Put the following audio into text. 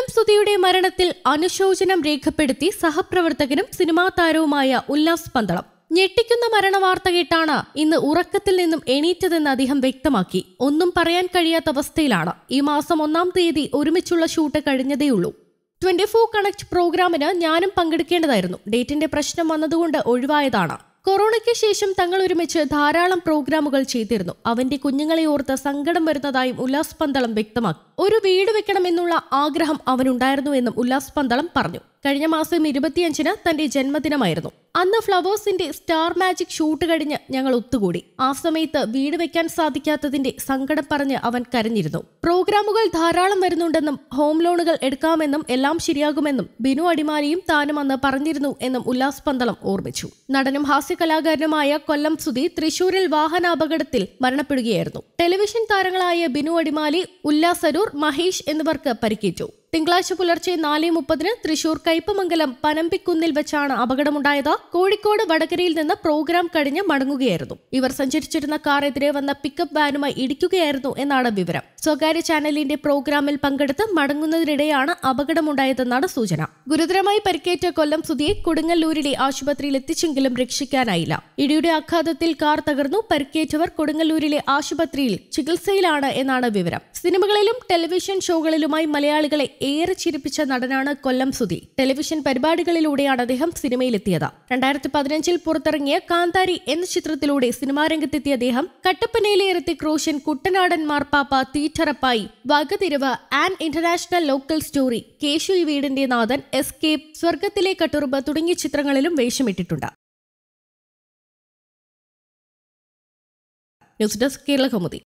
സുധിയുടെ മരണത്തിൽ അനുശോചനം രേഖപ്പെടുത്തി സഹപ്രവർത്തകനും സിനിമാ താരവുമായ ഉല്ലാസ് പന്തളം ഞെട്ടിക്കുന്ന മരണവാർത്ത കേട്ടാണ് ഇന്ന് ഉറക്കത്തിൽ നിന്നും എണീറ്റതെന്ന് അദ്ദേഹം വ്യക്തമാക്കി ഒന്നും പറയാൻ കഴിയാത്ത അവസ്ഥയിലാണ് ഈ മാസം ഒന്നാം തീയതി ഒരുമിച്ചുള്ള ഷൂട്ട് കഴിഞ്ഞതേയുള്ളൂ ട്വന്റി ഫോർ കണക്ട് പ്രോഗ്രാമിന് ഞാനും പങ്കെടുക്കേണ്ടതായിരുന്നു ഡേറ്റിന്റെ പ്രശ്നം വന്നതുകൊണ്ട് ഒഴിവായതാണ് കൊറോണയ്ക്ക് ശേഷം തങ്ങൾ ഒരുമിച്ച് ധാരാളം പ്രോഗ്രാമുകൾ ചെയ്തിരുന്നു അവന്റെ കുഞ്ഞുങ്ങളെ ഓർത്ത് സങ്കടം വരുന്നതായും ഉല്ലാസ് പന്തളം വ്യക്തമാക്കി ഒരു വീട് വെക്കണമെന്നുള്ള ആഗ്രഹം അവനുണ്ടായിരുന്നുവെന്നും ഉല്ലാസ് പന്തളം പറഞ്ഞു കഴിഞ്ഞ മാസം ഇരുപത്തിയഞ്ചിന് തന്റെ ജന്മദിനമായിരുന്നു അന്ന് ഫ്ലവേഴ്സിന്റെ സ്റ്റാർ മാജിക് ഷൂട്ട് കഴിഞ്ഞ് ഞങ്ങൾ ഒത്തുകൂടി ആ സമയത്ത് വീട് വെക്കാൻ സാധിക്കാത്തതിന്റെ സങ്കടം പറഞ്ഞ് അവൻ കരഞ്ഞിരുന്നു പ്രോഗ്രാമുകൾ ധാരാളം വരുന്നുണ്ടെന്നും ഹോം ലോണുകൾ എടുക്കാമെന്നും എല്ലാം ശരിയാകുമെന്നും ബിനു അടിമാലിയും താനും അന്ന് പറഞ്ഞിരുന്നു എന്നും ഉല്ലാസ് പന്തളം ഓർമ്മിച്ചു നടനും ഹാസ്യകലാകാരനുമായ കൊല്ലം സുധി തൃശൂരിൽ വാഹനാപകടത്തിൽ മരണപ്പെടുകയായിരുന്നു ടെലിവിഷൻ താരങ്ങളായ ബിനു അടിമാലി ഉല്ലാസ് അരൂർ മഹേഷ് എന്നിവർക്ക് പരിക്കേറ്റു തിങ്കളാഴ്ച പുലർച്ചെ നാല് മുപ്പതിന് തൃശൂർ കയ്പമംഗലം പനമ്പിക്കുന്നിൽ വെച്ചാണ് അപകടമുണ്ടായത് കോഴിക്കോട് വടകരയിൽ നിന്ന് പ്രോഗ്രാം കഴിഞ്ഞ് മടങ്ങുകയായിരുന്നു ഇവർ സഞ്ചരിച്ചിരുന്ന കാർ എതിരെ വന്ന പിക്കപ്പ് വാനുമായി ഇടിക്കുകയായിരുന്നു എന്നാണ് വിവരം സ്വകാര്യ ചാനലിന്റെ പ്രോഗ്രാമിൽ പങ്കെടുത്ത് മടങ്ങുന്നതിനിടെയാണ് അപകടമുണ്ടായതെന്നാണ് സൂചന ഗുരുതരമായി പരിക്കേറ്റ കൊല്ലം സുധിയെ കൊടുങ്ങല്ലൂരിലെ ആശുപത്രിയിൽ എത്തിച്ചെങ്കിലും രക്ഷിക്കാനായില്ല ഇടിയുടെ ആഘാതത്തിൽ കാർ തകർന്നു പരിക്കേറ്റവർ കൊടുങ്ങല്ലൂരിലെ ആശുപത്രിയിൽ ചികിത്സയിലാണ് എന്നാണ് വിവരം സിനിമകളിലും ടെലിവിഷൻ ഷോകളിലുമായി മലയാളികളെ ഏറെ ചിരിപ്പിച്ച നടനാണ് കൊല്ലം സുധി ടെലിവിഷൻ പരിപാടികളിലൂടെയാണ് അദ്ദേഹം സിനിമയിലെത്തിയത് രണ്ടായിരത്തി പതിനഞ്ചിൽ പുറത്തിറങ്ങിയ കാന്താരി എന്ന ചിത്രത്തിലൂടെ സിനിമാ രംഗത്തെത്തിയ അദ്ദേഹം കട്ടപ്പനയിലെ Hrithik Roshan Kuttanadan Marpappa Theettarappai Vakathirivu an international local story Keshu ഈ വീടിന്റെ നാഥൻ എസ്കേപ്പ് സ്വർഗത്തിലെ കട്ടുറുമ്പ് തുടങ്ങിയ ചിത്രങ്ങളിലും വേഷമിട്ടിട്ടുണ്ട് ന്യൂസ് ഡെസ്ക് കേരള കൗമുദി